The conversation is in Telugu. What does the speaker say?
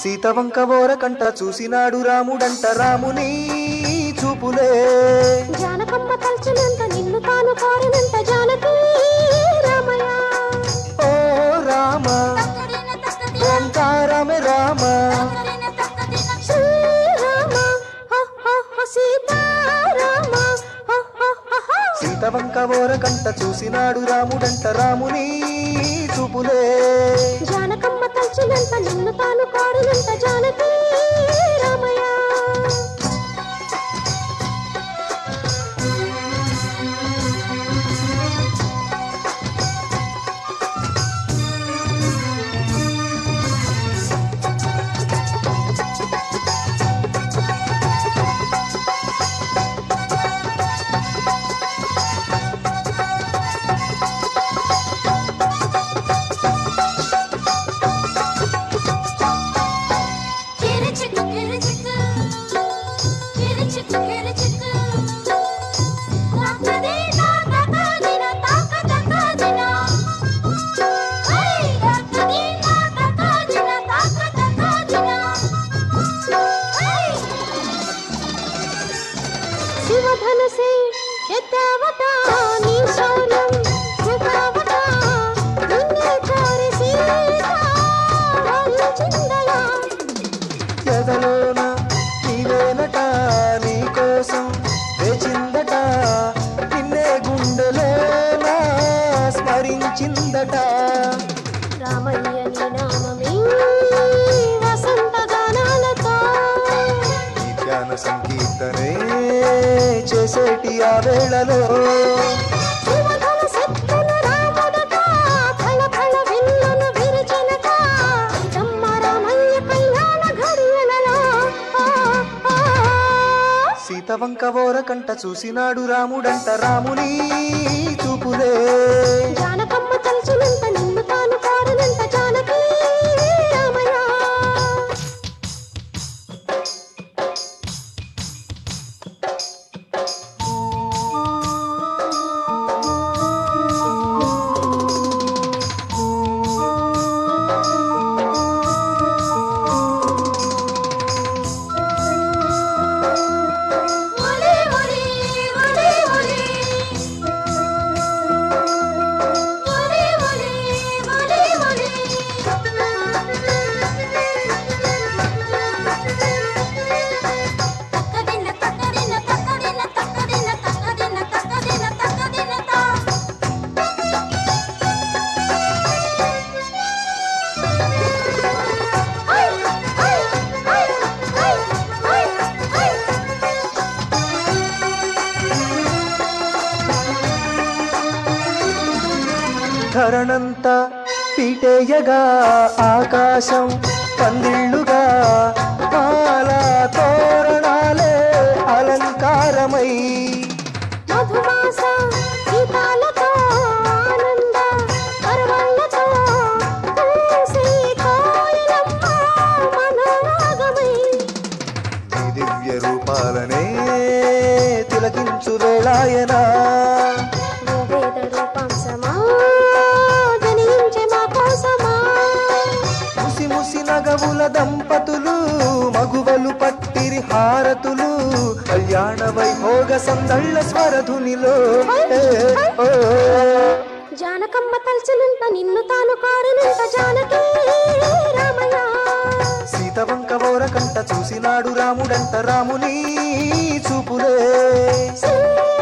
సీతవంక ఓరకంట చూసినాడు రాముడంట రాముని చూపులే జానకమ్మ తలచినంత నిన్ను తాను కోరినంత జానకి రామయ్య ఓ రామ ఓంకారమే రామ శ్రీరామ హో, హో, హో, సీతారామ హో, హో, హో, హో. సీతవంక ఓరకంట చూసినాడు రాముడంట రాముని చూపులే జానకమ్మ తలచినంత నిన్ను తాను కోరినంత జానకి రామయ్య కిరిచిక్కు కిరిచిక్కు కిరిచిక్కు కిరిచిక్కు తక్కదినా తక్కదినా తక్క తక్కదినా హై తక్కదినా తక్కదినా తక్క తక్కదినా హై శివధనసే ఎత్తావట నీ శౌర్యం చూపావట నిన్నే కోరి సీత వరించిందలా ఎదలోన నీవేనట నీ కోసం వేచిందట నిన్నే గుండెలోన స్మరించిందట రామయ్య నీ నామమే వసంత గానాలతో ఈ ధ్యాన సంకీర్తనే చేసేటి ఆ వేళలో శివధన శక్తుల రాముడట ఫల ఫల విల్లును విరిచినట రమ్మ రామయ్య కళ్యాణ ఘడియలలో ఆ, ఆ. సీతవంక ఓరకంట చూసినాడు రాముడంట రాముని చూపులే జానకమ్మ తలచినంత నిన్ను తాను కోరినంత జానకి రామయ్య ఒలి ఒలి ఒలి ఒలి ఒలి ఒలి ఒలి తక్కదిన తక్కదిన తక్కదిన తక్కదిన తక్కదిన తక్కదిన తక్కదిన తా హై హై హై హై హై హై ధరణంతా పీటేయగా ఆకాశం పందిళ్ళుగా మాల తోరణాలే అలంకారమై మధుమాస గీతాలతో ఆనంద పర్వాలతో పూసే కోయిలమ్మ మనోరాగమై ఈ దివ్య రూపాలనే తిలకించు వేళాయనా వేద రూపాంశమా జనించే మా కోసమా ముసి ముసి నగవుల దంపతులు మగువలు పట్టిరి హారతులు కళ్యాణ వైభోగ సందళ్ళ స్వరధునిలో ఏ, ఓ. జానకమ్మ తలచినంత నిన్ను తాను కోరినంత జానకి రామయ్య సీతవంక ఓరకంట చూసినాడు రాముడంట రాముని చూపులే శ్రీ